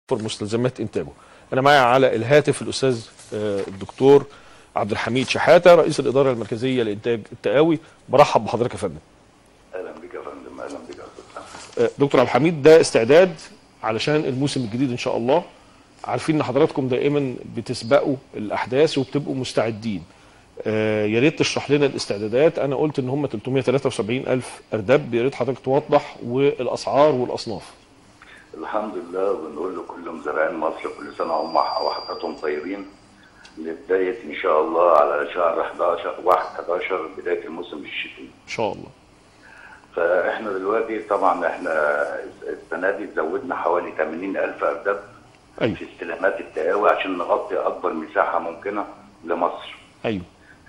مستلزمات انتاجه انا معي على الهاتف الاستاذ آه، الدكتور عبد الحميد شحاته رئيس الاداره المركزيه لانتاج التقاوي برحب بحضرتك يا فندم اهلا بك يا فندم اهلا بك يا استاذ آه، دكتور عبد الحميد ده استعداد علشان الموسم الجديد ان شاء الله عارفين ان حضراتكم دائما بتسبقوا الاحداث وبتبقوا مستعدين آه، يا ريت تشرح لنا الاستعدادات انا قلت ان هم 373 الف ارداب يا ريت حضرتك توضح والاسعار والاصناف الحمد لله وبنقول لكل مزارعين مصر كل سنه هم وحضراتهم طيبين لبدايه ان شاء الله على شهر 11 1 11 بدايه الموسم الشتوي ان شاء الله فاحنا دلوقتي طبعا احنا السنه دي زودنا حوالي 80 الف ارداب ايوه في استلامات التقاوي عشان نغطي اكبر مساحه ممكنه لمصر ايوه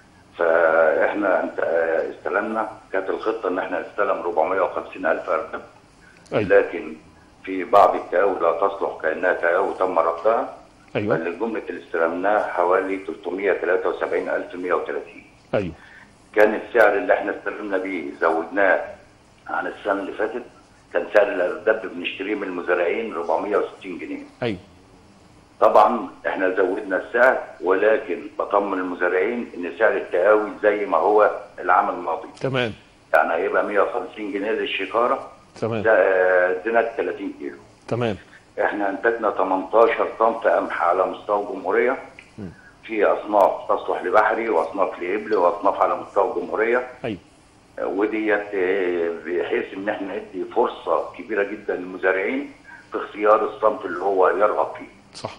فاحنا انت استلمنا كانت الخطه ان احنا نستلم 450 الف ارداب ايوه لكن في بعض التقاوي لا تصلح كانها تقاوي تم رفضها ايوه فالجمله اللي استلمناها حوالي 373130 ايوه كان السعر اللي احنا استلمنا بيه زودناه عن السنه اللي فاتت كان سعر الارداب بنشتريه من المزارعين 460 جنيه ايوه طبعا احنا زودنا السعر ولكن بطمن المزارعين ان سعر التقاوي زي ما هو العام الماضي تمام يعني هيبقى 150 جنيه للشكاره تمام ده آه، دينار 30 كيلو تمام احنا انتجنا 18 طن قمح على مستوى الجمهوريه في اصناف تصلح لبحري واصناف لابل واصناف على مستوى الجمهوريه ايوه وديت آه، بحيث ان احنا ندي فرصه كبيره جدا للمزارعين في اختيار الصنف اللي هو يرغب فيه صح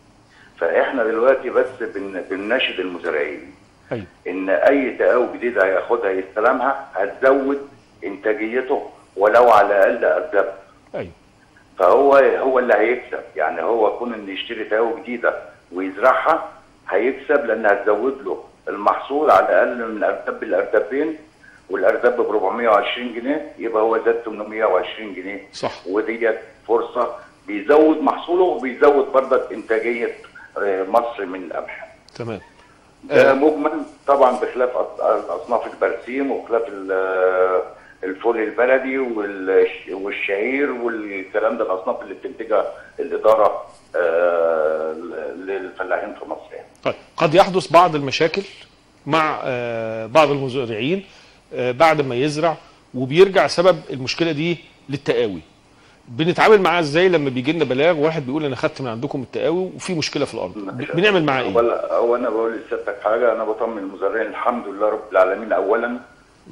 فاحنا دلوقتي بس بن- بنناشد المزارعين ايوه ان اي تقاوي جديده هياخدها يستلمها هتزود انتاجيته ولو على الاقل ارداب ايوه فهو هو اللي هيكسب يعني هو كون انه يشتري تقاوي جديده ويزرعها هيكسب لان هتزود له المحصول على الاقل من ارداب الاردابين والارداب ب 420 جنيه يبقى هو زاد 820 جنيه صح وديت فرصه بيزود محصوله وبيزود برضك انتاجيه آه، مصر من القمح تمام ده آه. مجمل طبعا بخلاف أص- اصناف البرسيم وخلاف ال- الفول البلدي والش- والشعير والكلام ده الاصناف اللي بتنتجها الاداره آه، للفلاحين في مصر يعني. طيب قد يحدث بعض المشاكل مع آه، بعض المزارعين آه، بعد ما يزرع وبيرجع سبب المشكله دي للتقاوي بنتعامل معاه ازاي لما بيجي لنا بلاغ واحد بيقول انا خدت من عندكم التقاوي وفي مشكله في الارض ب- بنعمل معاه ايه اولا هو انا بقول لسيادتك حاجه انا بطمن المزارعين الحمد لله رب العالمين اولا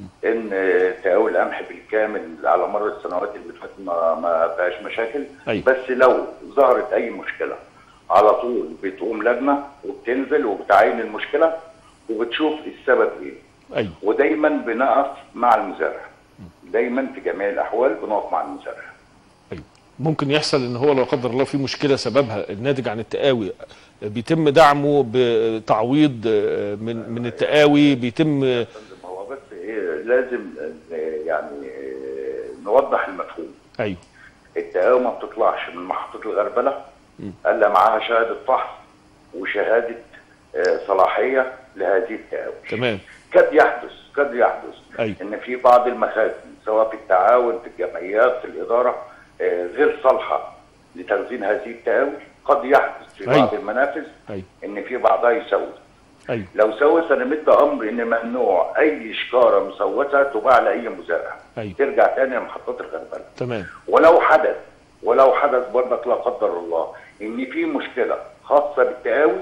ان تقاوي القمح بالكامل على مر السنوات اللي فاتت ما ما فيهاش مشاكل أيوة. بس لو ظهرت اي مشكله على طول بتقوم لجنه وبتنزل وبتعاين المشكله وبتشوف السبب ايه ايوه ودايما بنقف مع المزارع دايما في جميع الاحوال بنقف مع المزارع ايوه ممكن يحصل ان هو لو قدر الله في مشكله سببها الناتج عن التقاوي بيتم دعمه بتعويض آه، من من التقاوي بيتم آه، هو بس ايه لازم آه، يعني آه، نوضح المفهوم ايوه التقاوي ما بتطلعش من محطه الغربله الا معاها شهاده فحص وشهاده آه، صلاحيه لهذه التقاوي تمام قد يحدث قد يحدث أيوة. ان في بعض المخازن سواء في التعاون في الجمعيات في الاداره آه، غير صالحه لتخزين هذه التقاوي قد يحدث في أيوة. بعض المنافذ ايوه ان في بعضها يسوس ايوه لو سوس انا مدي امر ان ممنوع اي شكاره مسوسه تباع لاي مزارع أيوة. ترجع تاني لمحطات الغربله تمام ولو حدث ولو حدث برضك لا قدر الله ان في مشكله خاصه بالتقاوي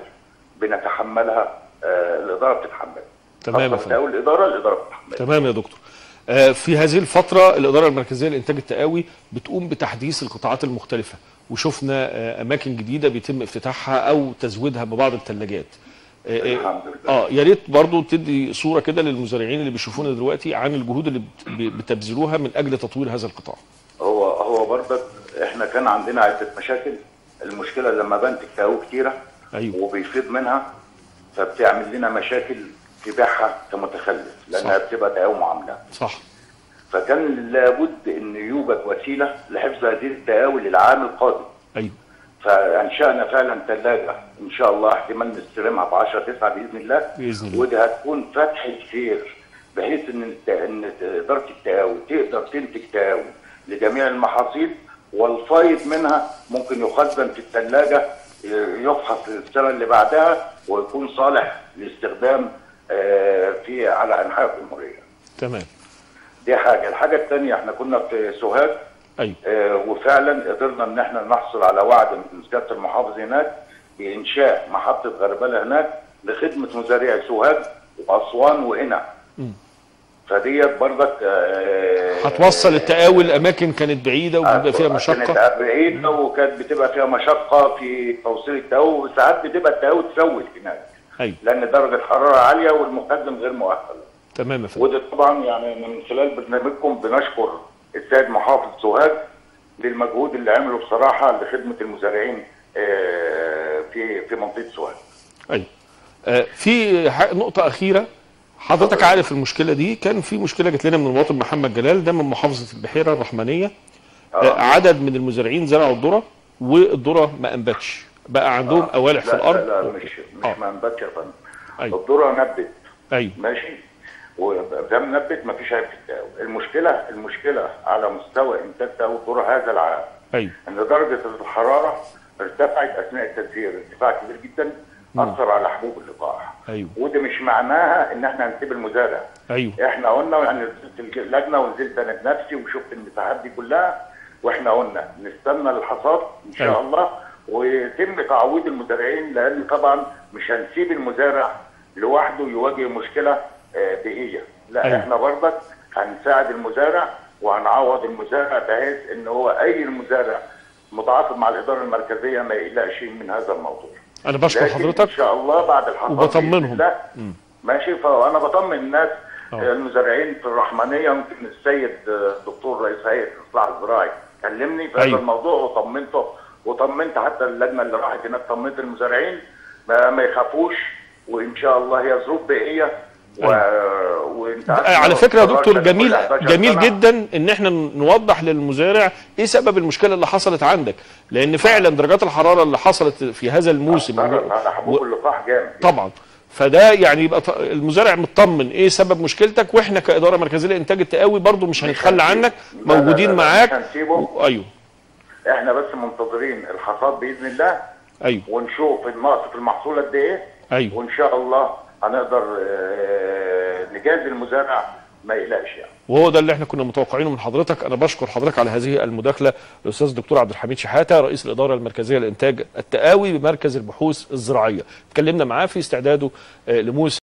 بنتحملها آه الاداره بتتحملها تمام يا خاصة فندم. بالتقاوي الاداره الاداره بتتحملها تمام يا دكتور آه، في هذه الفترة الإدارة المركزية لإنتاج التقاوي بتقوم بتحديث القطاعات المختلفة وشفنا آه، أماكن جديدة بيتم افتتاحها أو تزويدها ببعض الثلاجات آه، آه، الحمد لله. اه يا ريت برضو تدي صورة كده للمزارعين اللي بيشوفونا دلوقتي عن الجهود اللي بت- ب- بتبذلوها من أجل تطوير هذا القطاع هو هو برضك احنا كان عندنا عده مشاكل المشكله لما بنتج تقاوي كتيره أيوه وبيفيض منها فبتعمل لنا مشاكل في بيعها كمتخلف لانها صح. بتبقى تقاوي معامله صح فكان لابد ان يوجد وسيله لحفظ هذه التقاوي للعام القادم أيوه فانشانا فعلا ثلاجه ان شاء الله احتمال نستلمها ب 10 9 باذن الله بإذن الله. ودي هتكون فتحه خير بحيث ان الت- ان اداره التقاوي تقدر تنتج تقاوي لجميع المحاصيل والفايض منها ممكن يخزن في الثلاجه يفحص السنه اللي بعدها ويكون صالح لاستخدام آه، في على انحاء الجمهوريه. تمام دي حاجه، الحاجه الثانيه احنا كنا في سوهاج ايوه آه، وفعلا قدرنا ان احنا نحصل على وعد من سياده المحافظ هناك بانشاء محطه غربله هناك لخدمه مزارعي سوهاج واسوان وقنا. فديت برضك آه، هتوصل التقاوي لاماكن كانت بعيده وبيبقى فيها مشقه كانت بعيده وكانت بتبقى فيها مشقه في توصيل التهوي وساعات بتبقى التهوي تسود هناك ايوه لان درجه الحراره عاليه والمقدم غير مؤهل. تمام يا فندم وده طبعا يعني من خلال برنامجكم بنشكر السيد محافظ سوهاج للمجهود اللي عمله بصراحه لخدمه المزارعين آه، في في منطقه سوهاج. ايوه آه في ح- نقطه اخيره حضرتك عارف المشكله دي كان في مشكله جت لنا من المواطن محمد جلال ده من محافظه البحيره الرحمنيه آه عدد من المزارعين زرعوا الذره والذره ما انبتش بقى عندهم قوالح في لا الارض لا, لا مش آه. مش منبت يا فندم. أيوة. الذره نبت ايوه ماشي وده منبت مفيش عيب في التهوي. المشكله المشكله على مستوى انتاج تهوي الذره هذا العام ايوه ان درجه الحراره ارتفعت اثناء التسيير ارتفاع كبير جدا اثر على حبوب اللقاح ايوه وده مش معناها ان احنا هنسيب المزارع ايوه احنا قلنا يعني نزلت اللجنه ونزلت انا بنفسي وشفت المساحات دي كلها واحنا قلنا نستنى الحصاد ان شاء أيوة. الله ويتم تعويض المزارعين لان طبعا مش هنسيب المزارع لوحده يواجه مشكله آه، بيئيه لا أيوة. احنا برضك هنساعد المزارع وهنعوض المزارع بحيث ان هو اي المزارع متعاقد مع الاداره المركزيه ما يقلقش من هذا الموضوع انا بشكر لكن حضرتك ان شاء الله بعد الحصاد وبطمنهم. لا ماشي فانا بطمن الناس أه. آه، المزارعين في الرحمنيه يمكن السيد آه، الدكتور رئيس هيئه الاصلاح الزراعي كلمني في هذا أيوة. الموضوع وطمنته وطمنت حتى اللجنه اللي راحت هناك طمنت المزارعين ما, ما يخافوش وان شاء الله هي ظروف بيئيه و... وانت عارف على إن فكره يا القرار دكتور كان جميل كل 11 جميل سنة. جدا ان احنا نوضح للمزارع ايه سبب المشكله اللي حصلت عندك لان فعلا درجات الحراره اللي حصلت في هذا الموسم أثرت على حبوب اللقاح جامد طبعا فده يعني يبقى ط- المزارع مطمن ايه سبب مشكلتك واحنا كاداره مركزيه لانتاج التقاوي برضو مش هنتخلى هنسيب- عنك لا، لا، موجودين لا، لا، معاك مش هنسيبه. و- ايوه احنا بس منتظرين الحصاد باذن الله ايوه ونشوف النقص في المحصول قد ايه ايوه وان شاء الله هنقدر آه، نجازي المزارع ما يقلقش يعني وهو ده اللي احنا كنا متوقعينه من حضرتك انا بشكر حضرتك على هذه المداخله الاستاذ الدكتور عبد الحميد شحاته رئيس الاداره المركزيه لانتاج التقاوي بمركز البحوث الزراعيه اتكلمنا معاه في استعداده آه، لموسم